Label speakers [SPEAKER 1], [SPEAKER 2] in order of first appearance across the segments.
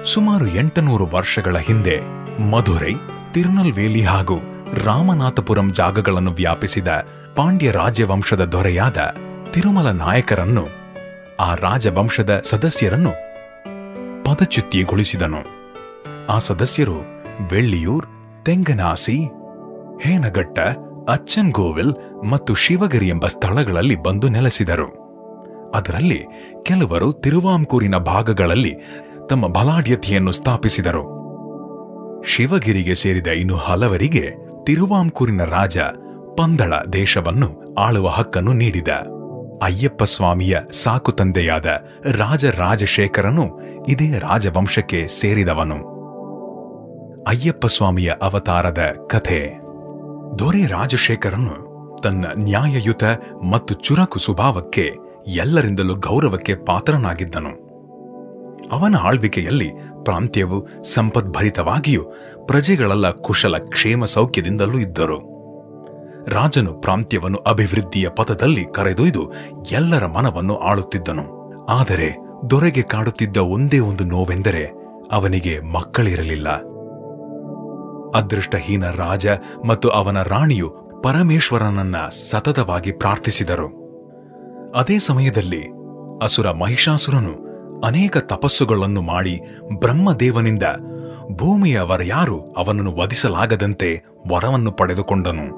[SPEAKER 1] ಸುಮಾರು ಎಂಟುನೂರು ವರ್ಷಗಳ ಹಿಂದೆ ಮಧುರೈ ತಿರುನಲ್ವೇಲಿ ಹಾಗೂ ರಾಮನಾಥಪುರಂ ಜಾಗಗಳನ್ನು ವ್ಯಾಪಿಸಿದ ಪಾಂಡ್ಯ ರಾಜ್ಯವಂಶದ ದೊರೆಯಾದ ತಿರುಮಲ ನಾಯಕರನ್ನು ಆ ರಾಜವಂಶದ ಸದಸ್ಯರನ್ನು ಪದಚ್ಯುತಿಗೊಳಿಸಿದನು ಆ ಸದಸ್ಯರು ಬೆಳ್ಳಿಯೂರ್ ತೆಂಗನಾಸಿ ಹೇನಗಟ್ಟ ಅಚ್ಚನ್ಗೋವಿಲ್ ಮತ್ತು ಶಿವಗಿರಿ ಎಂಬ ಸ್ಥಳಗಳಲ್ಲಿ ಬಂದು ನೆಲೆಸಿದರು ಅದರಲ್ಲಿ ಕೆಲವರು ತಿರುವಾಂಕೂರಿನ ಭಾಗಗಳಲ್ಲಿ ತಮ್ಮ ಬಲಾಢ್ಯತೆಯನ್ನು ಸ್ಥಾಪಿಸಿದರು ಶಿವಗಿರಿಗೆ ಸೇರಿದ ಇನ್ನು ಹಲವರಿಗೆ ತಿರುವಾಂಕೂರಿನ ರಾಜ ಪಂದಳ ದೇಶವನ್ನು ಆಳುವ ಹಕ್ಕನ್ನು ನೀಡಿದ ಅಯ್ಯಪ್ಪ ಸ್ವಾಮಿಯ ಸಾಕು ತಂದೆಯಾದ ರಾಜ ರಾಜಶೇಖರನು ಇದೇ ರಾಜವಂಶಕ್ಕೆ ಸೇರಿದವನು ಅಯ್ಯಪ್ಪ ಸ್ವಾಮಿಯ ಅವತಾರದ ಕಥೆ ದೊರೆ ರಾಜಶೇಖರನು ತನ್ನ ನ್ಯಾಯಯುತ ಮತ್ತು ಚುರಕು ಸ್ವಭಾವಕ್ಕೆ ಎಲ್ಲರಿಂದಲೂ ಗೌರವಕ್ಕೆ ಪಾತ್ರನಾಗಿದ್ದನು ಅವನ ಆಳ್ವಿಕೆಯಲ್ಲಿ ಪ್ರಾಂತ್ಯವು ಸಂಪದ್ಭರಿತವಾಗಿಯೂ ಪ್ರಜೆಗಳೆಲ್ಲ ಕುಶಲ ಕ್ಷೇಮ ಸೌಖ್ಯದಿಂದಲೂ ಇದ್ದರು ರಾಜನು ಪ್ರಾಂತ್ಯವನ್ನು ಅಭಿವೃದ್ಧಿಯ ಪಥದಲ್ಲಿ ಕರೆದೊಯ್ದು ಎಲ್ಲರ ಮನವನ್ನು ಆಳುತ್ತಿದ್ದನು ಆದರೆ ದೊರೆಗೆ ಕಾಡುತ್ತಿದ್ದ ಒಂದೇ ಒಂದು ನೋವೆಂದರೆ ಅವನಿಗೆ ಮಕ್ಕಳಿರಲಿಲ್ಲ ಅದೃಷ್ಟಹೀನ ರಾಜ ಮತ್ತು ಅವನ ರಾಣಿಯು ಪರಮೇಶ್ವರನನ್ನ ಸತತವಾಗಿ ಪ್ರಾರ್ಥಿಸಿದರು ಅದೇ ಸಮಯದಲ್ಲಿ ಅಸುರ ಮಹಿಷಾಸುರನು ಅನೇಕ ತಪಸ್ಸುಗಳನ್ನು ಮಾಡಿ ಬ್ರಹ್ಮದೇವನಿಂದ ಭೂಮಿಯವರ್ಯಾರು ಅವನನ್ನು ವಧಿಸಲಾಗದಂತೆ ವರವನ್ನು ಪಡೆದುಕೊಂಡನು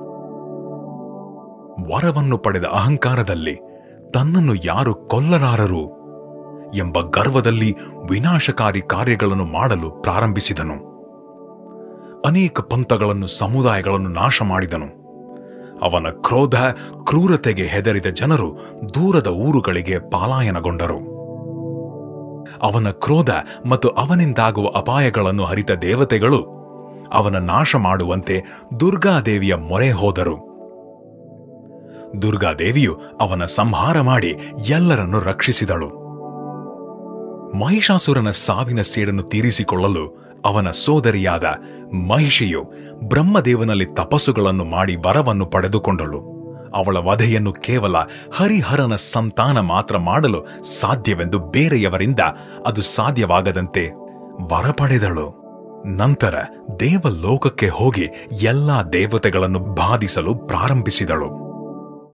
[SPEAKER 1] ವರವನ್ನು ಪಡೆದ ಅಹಂಕಾರದಲ್ಲಿ ತನ್ನನ್ನು ಯಾರು ಕೊಲ್ಲಲಾರರು ಎಂಬ ಗರ್ವದಲ್ಲಿ ವಿನಾಶಕಾರಿ ಕಾರ್ಯಗಳನ್ನು ಮಾಡಲು ಪ್ರಾರಂಭಿಸಿದನು ಅನೇಕ ಪಂಥಗಳನ್ನು ಸಮುದಾಯಗಳನ್ನು ನಾಶ ಮಾಡಿದನು ಅವನ ಕ್ರೋಧ ಕ್ರೂರತೆಗೆ ಹೆದರಿದ ಜನರು ದೂರದ ಊರುಗಳಿಗೆ ಪಲಾಯನಗೊಂಡರು ಅವನ ಕ್ರೋಧ ಮತ್ತು ಅವನಿಂದಾಗುವ ಅಪಾಯಗಳನ್ನು ಅರಿತ ದೇವತೆಗಳು ಅವನ ನಾಶ ಮಾಡುವಂತೆ ದುರ್ಗಾದೇವಿಯ ಮೊರೆ ಹೋದರು ದುರ್ಗಾದೇವಿಯು ಅವನ ಸಂಹಾರ ಮಾಡಿ ಎಲ್ಲರನ್ನು ರಕ್ಷಿಸಿದಳು ಮಹಿಷಾಸುರನ ಸಾವಿನ ಸೇಡನ್ನು ತೀರಿಸಿಕೊಳ್ಳಲು ಅವನ ಸೋದರಿಯಾದ ಮಹಿಷಿಯು ಬ್ರಹ್ಮದೇವನಲ್ಲಿ ತಪಸ್ಸುಗಳನ್ನು ಮಾಡಿ ವರವನ್ನು ಪಡೆದುಕೊಂಡಳು ಅವಳ ವಧೆಯನ್ನು ಕೇವಲ ಹರಿಹರನ ಸಂತಾನ ಮಾತ್ರ ಮಾಡಲು ಸಾಧ್ಯವೆಂದು ಬೇರೆಯವರಿಂದ ಅದು ಸಾಧ್ಯವಾಗದಂತೆ ವರ ಪಡೆದಳು ನಂತರ ದೇವಲೋಕಕ್ಕೆ ಹೋಗಿ ಎಲ್ಲಾ ದೇವತೆಗಳನ್ನು ಬಾಧಿಸಲು ಪ್ರಾರಂಭಿಸಿದಳು